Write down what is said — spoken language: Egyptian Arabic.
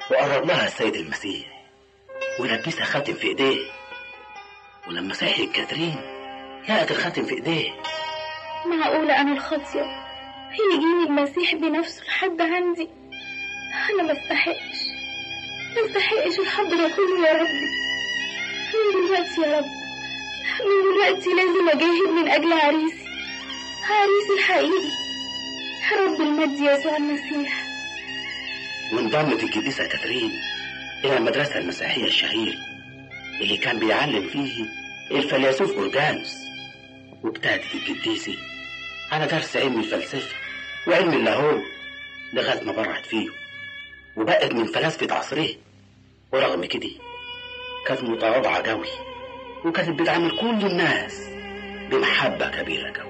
وقرب لها السيد المسيح ولبسها خاتم في ايديه ولما صحيت كاترين لقت الخاتم في ايديه معقولة أنا الخاطية يجيني المسيح بنفسه لحد عندي أنا ما استحقش ما استحقش الحب ده كله يا ربي من دلوقتي يا رب من دلوقتي لازم أجاهد من أجل عريسي عريسي الحقيقي رب المجد يسوع المسيح وانضمت القديسة كاترين إلى المدرسة المسيحية الشهيرة اللي كان بيعلم فيه الفيلسوف أورجانوس وابتدت القديسة على درس علم الفلسفة وعلم اللاهوت لغاية ما برعت فيه وبقت من فلاسفة عصره ورغم كده كانت متواضعة قوي وكانت بتعامل كل الناس بمحبة كبيرة قوي